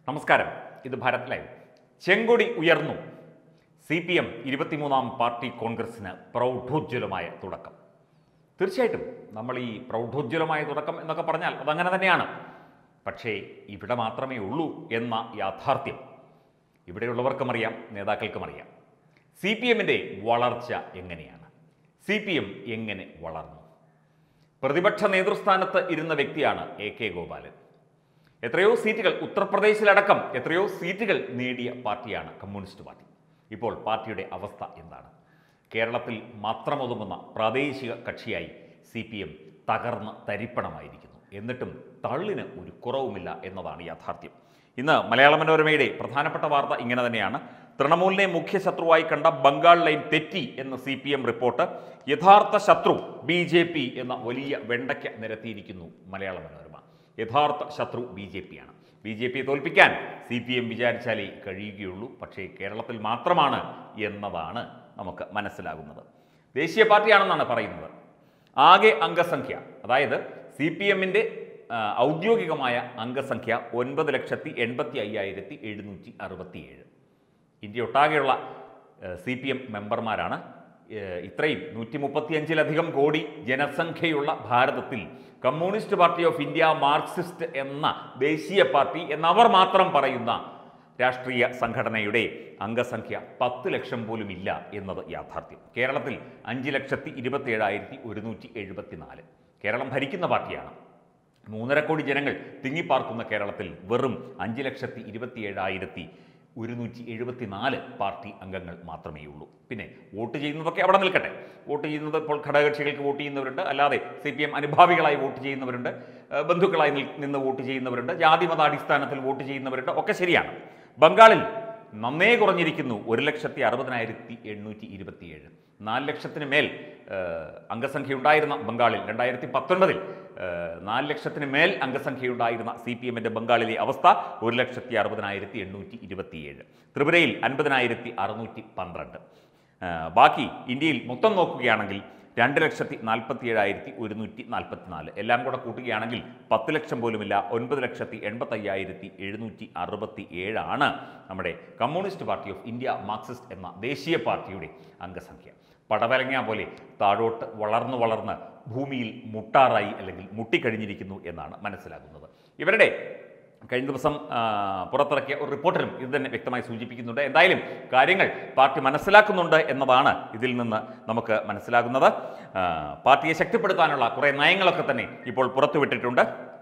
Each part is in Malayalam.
നമസ്കാരം ഇത് ഭാരത് ലൈവ് ചെങ്കൊടി ഉയർന്നു സി പി എം ഇരുപത്തിമൂന്നാം പാർട്ടി കോൺഗ്രസിന് പ്രൗഢോജ്വലമായ തുടക്കം തീർച്ചയായിട്ടും നമ്മൾ ഈ പ്രൗഢോജ്വലമായ തുടക്കം എന്നൊക്കെ പറഞ്ഞാൽ അതങ്ങനെ തന്നെയാണ് പക്ഷേ ഇവിടെ മാത്രമേ ഉള്ളൂ എന്ന യാഥാർത്ഥ്യം ഇവിടെയുള്ളവർക്കും അറിയാം നേതാക്കൾക്കും അറിയാം സി പി എമ്മിൻ്റെ വളർച്ച എങ്ങനെയാണ് സി പി എം എങ്ങനെ വളർന്നു പ്രതിപക്ഷ നേതൃസ്ഥാനത്ത് ഇരുന്ന വ്യക്തിയാണ് എ കെ ഗോപാലൻ എത്രയോ സീറ്റുകൾ ഉത്തർപ്രദേശിലടക്കം എത്രയോ സീറ്റുകൾ നേടിയ പാർട്ടിയാണ് കമ്മ്യൂണിസ്റ്റ് പാർട്ടി ഇപ്പോൾ പാർട്ടിയുടെ അവസ്ഥ എന്താണ് കേരളത്തിൽ മാത്രം ഒതുങ്ങുന്ന പ്രാദേശിക കക്ഷിയായി സി പി എം തകർന്ന് തരിപ്പണമായിരിക്കുന്നു എന്നിട്ടും തള്ളിന് ഒരു കുറവുമില്ല എന്നതാണ് യാഥാർത്ഥ്യം ഇന്ന് മലയാള മനോരമയുടെ പ്രധാനപ്പെട്ട വാർത്ത ഇങ്ങനെ തന്നെയാണ് തൃണമൂലിനെ മുഖ്യ ശത്രുവായി കണ്ട ബംഗാൾ ലൈൻ തെറ്റി എന്ന സി പി എം റിപ്പോർട്ട് യഥാർത്ഥ ശത്രു ബി ജെ പി എന്ന വലിയ വെണ്ടയ്ക്ക നിരത്തിയിരിക്കുന്നു മലയാള മനോരമ യഥാർത്ഥ ശത്രു ബി ജെ പി ആണ് ബി ജെ പിയെ തോൽപ്പിക്കാൻ സി പി എം വിചാരിച്ചാലേ കഴിയുകയുള്ളൂ പക്ഷേ കേരളത്തിൽ മാത്രമാണ് എന്നതാണ് നമുക്ക് മനസ്സിലാകുന്നത് ദേശീയ പാർട്ടിയാണെന്നാണ് പറയുന്നത് ആകെ അംഗസംഖ്യ അതായത് സി പി എമ്മിൻ്റെ ഔദ്യോഗികമായ അംഗസംഖ്യ ഒൻപത് ലക്ഷത്തി എൺപത്തി അയ്യായിരത്തി എഴുന്നൂറ്റി അറുപത്തിയേഴ് ഇന്ത്യ ഒട്ടാകെയുള്ള സി പി എം മെമ്പർമാരാണ് ഏഹ് ഇത്രയും നൂറ്റി മുപ്പത്തിയഞ്ചിലധികം കോടി ജനസംഖ്യയുള്ള ഭാരതത്തിൽ communist party of India Marxist എന്ന ദേശീയ പാർട്ടി എന്നവർ മാത്രം പറയുന്ന രാഷ്ട്രീയ സംഘടനയുടെ അംഗസംഖ്യ പത്ത് ലക്ഷം പോലും ഇല്ല എന്നത് യാഥാർത്ഥ്യം കേരളത്തിൽ അഞ്ച് ലക്ഷത്തി ഇരുപത്തിയേഴായിരത്തി ഒരുന്നൂറ്റി എഴുപത്തിനാല് കേരളം ഭരിക്കുന്ന പാർട്ടിയാണ് മൂന്നര കോടി ജനങ്ങൾ തിങ്ങിപ്പാർക്കുന്ന കേരളത്തിൽ വെറും അഞ്ച് ലക്ഷത്തി ഇരുപത്തിയേഴായിരത്തി ഒരുന്നൂറ്റി എഴുപത്തിനാല് പാർട്ടി അംഗങ്ങൾ മാത്രമേ ഉള്ളൂ പിന്നെ വോട്ട് ചെയ്യുന്നതൊക്കെ അവിടെ നിൽക്കട്ടെ വോട്ട് ചെയ്യുന്നത് ഇപ്പോൾ ഘടകകക്ഷികൾക്ക് വോട്ട് ചെയ്യുന്നവരുണ്ട് അല്ലാതെ സി പി എം അനുഭാവികളായി വോട്ട് ചെയ്യുന്നവരുണ്ട് ഏഹ് ബന്ധുക്കളായി നിൽ- നിന്ന് വോട്ട് ചെയ്യുന്നവരുണ്ട് ജാതിമത അടിസ്ഥാനത്തിൽ വോട്ട് ചെയ്യുന്നവരുണ്ട് ഒക്കെ ശരിയാണ് ബംഗാളിൽ നന്നേ കുറഞ്ഞിരിക്കുന്നു ഒരു ലക്ഷത്തി അറുപതിനായിരത്തി എണ്ണൂറ്റി ഇരുപത്തിയേഴ് നാല് ലക്ഷത്തിന് മേൽ ഏഹ്, അംഗസംഖ്യ ഉണ്ടായിരുന്ന ബംഗാളിൽ രണ്ടായിരത്തി പത്തൊൻപതിൽ നാല് ലക്ഷത്തിന് മേൽ അംഗസംഖ്യ ഉണ്ടായിരുന്ന സി പി എമ്മിൻ്റെ ബംഗാളിലെ അവസ്ഥ ഒരു ലക്ഷത്തി അറുപതിനായിരത്തി എണ്ണൂറ്റി ഇരുപത്തിയേഴ് ത്രിപുരയിൽ അൻപതിനായിരത്തി അറുന്നൂറ്റി പന്ത്രണ്ട് ഏഹ്, ബാക്കി ഇന്ത്യയിൽ മൊത്തം നോക്കുകയാണെങ്കിൽ രണ്ട് ലക്ഷത്തി നാൽപ്പത്തി ഏഴായിരത്തി ഒരുന്നൂറ്റി നാൽപ്പത്തി നാല് എല്ലാം കൂടെ കൂട്ടുകയാണെങ്കിൽ പത്ത് ലക്ഷം പോലുമില്ല ഒൻപത് ലക്ഷത്തി എൺപത്തയ്യായിരത്തി എഴുന്നൂറ്റി അറുപത്തി ഏഴാണ് നമ്മുടെ communist party of India Marxist എന്ന ദേശീയ പാർട്ടിയുടെ അംഗസംഖ്യ പടവലങ്ങ പോലെ താഴോട്ട് വളർന്ന് വളർന്ന് ഭൂമിയിൽ മുട്ടാറായി അല്ലെങ്കിൽ മുട്ടിക്കഴിഞ്ഞിരിക്കുന്നു എന്നാണ് മനസ്സിലാകുന്നത് ഇവരുടെ കഴിഞ്ഞ ദിവസം ആ, പുറത്തിറക്കിയ ഒരു റിപ്പോർട്ടിലും ഇത് തന്നെ വ്യക്തമായി സൂചിപ്പിക്കുന്നുണ്ട് എന്തായാലും കാര്യങ്ങൾ പാർട്ടി മനസ്സിലാക്കുന്നുണ്ട് എന്നതാണ് ഇതിൽ നിന്ന് നമുക്ക് മനസ്സിലാകുന്നത് ആ, പാർട്ടിയെ ശക്തിപ്പെടുത്താനുള്ള കുറേ നയങ്ങളൊക്കെ തന്നെ ഇപ്പോൾ പുറത്തുവിട്ടിട്ടുണ്ട്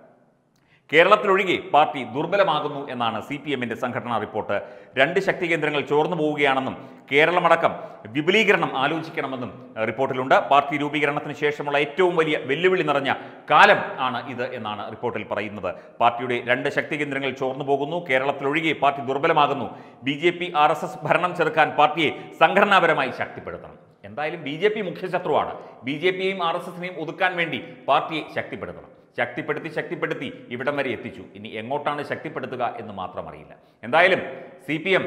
കേരളത്തിലൊഴികെ പാർട്ടി ദുർബലമാകുന്നു എന്നാണ് സി പി എമ്മിന്റെ സംഘടനാ റിപ്പോർട്ട് രണ്ട് ശക്തി കേന്ദ്രങ്ങൾ ചോർന്നു പോവുകയാണെന്നും കേരളമടക്കം വിപുലീകരണം ആലോചിക്കണമെന്നും ഏഹ്, റിപ്പോർട്ടിലുണ്ട് പാർട്ടി രൂപീകരണത്തിന് ശേഷമുള്ള ഏറ്റവും വലിയ വെല്ലുവിളി നിറഞ്ഞ കാലം ആണ് ഇത് എന്നാണ് റിപ്പോർട്ടിൽ പറയുന്നത് പാർട്ടിയുടെ രണ്ട് ശക്തി കേന്ദ്രങ്ങൾ ചോർന്നു പോകുന്നു കേരളത്തിലൊഴികെ പാർട്ടി ദുർബലമാകുന്നു B J P R S S ഭരണം ചെറുക്കാൻ പാർട്ടിയെ സംഘടനാപരമായി ശക്തിപ്പെടുത്തണം എന്തായാലും ബി ജെ പി മുഖ്യശത്രുവാണ് ബി ജെ പിയെയും ആർ എസ് എസിനെയും ഒതുക്കാൻ വേണ്ടി പാർട്ടിയെ ശക്തിപ്പെടുത്തണം ശക്തിപ്പെടുത്തി ശക്തിപ്പെടുത്തി ഇവിടം വരെ എത്തിച്ചു ഇനി എങ്ങോട്ടാണ് ശക്തിപ്പെടുത്തുക എന്ന് മാത്രം അറിയില്ല എന്തായാലും C P M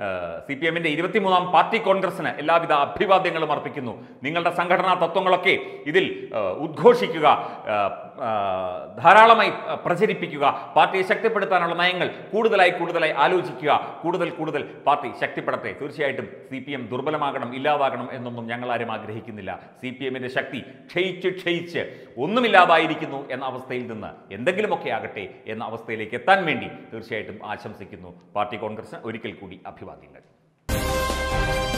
C P എമ്മിൻ്റെ ഇരുപത്തിമൂന്നാം പാർട്ടി കോൺഗ്രസിന് എല്ലാവിധ അഭിവാദ്യങ്ങളും അർപ്പിക്കുന്നു നിങ്ങളുടെ സംഘടനാ തത്വങ്ങളൊക്കെ ഇതിൽ ആ, ഉദ്ഘോഷിക്കുക ആ, ആ, ധാരാളമായി ആ, പ്രചരിപ്പിക്കുക പാർട്ടിയെ ശക്തിപ്പെടുത്താനുള്ള നയങ്ങൾ കൂടുതലായി കൂടുതലായി ആലോചിക്കുക കൂടുതൽ കൂടുതൽ പാർട്ടി ശക്തിപ്പെടട്ടെ തീർച്ചയായിട്ടും സി പി എം ദുർബലമാകണം ഇല്ലാതാകണം എന്നൊന്നും ഞങ്ങൾ ആരും ആഗ്രഹിക്കുന്നില്ല സി പി എമ്മിൻ്റെ ശക്തി ക്ഷയിച്ച് ക്ഷയിച്ച് ഒന്നുമില്ലാതായിരിക്കുന്നു എന്ന അവസ്ഥയിൽ നിന്ന് എന്തെങ്കിലുമൊക്കെ ആകട്ടെ എന്ന അവസ്ഥയിലേക്ക് എത്താൻ വേണ്ടി തീർച്ചയായിട്ടും ആശംസിക്കുന്നു പാർട്ടി കോൺഗ്രസിന് ഒരിക്കൽ കൂടി അഭിവാദ്യങ്ങൾ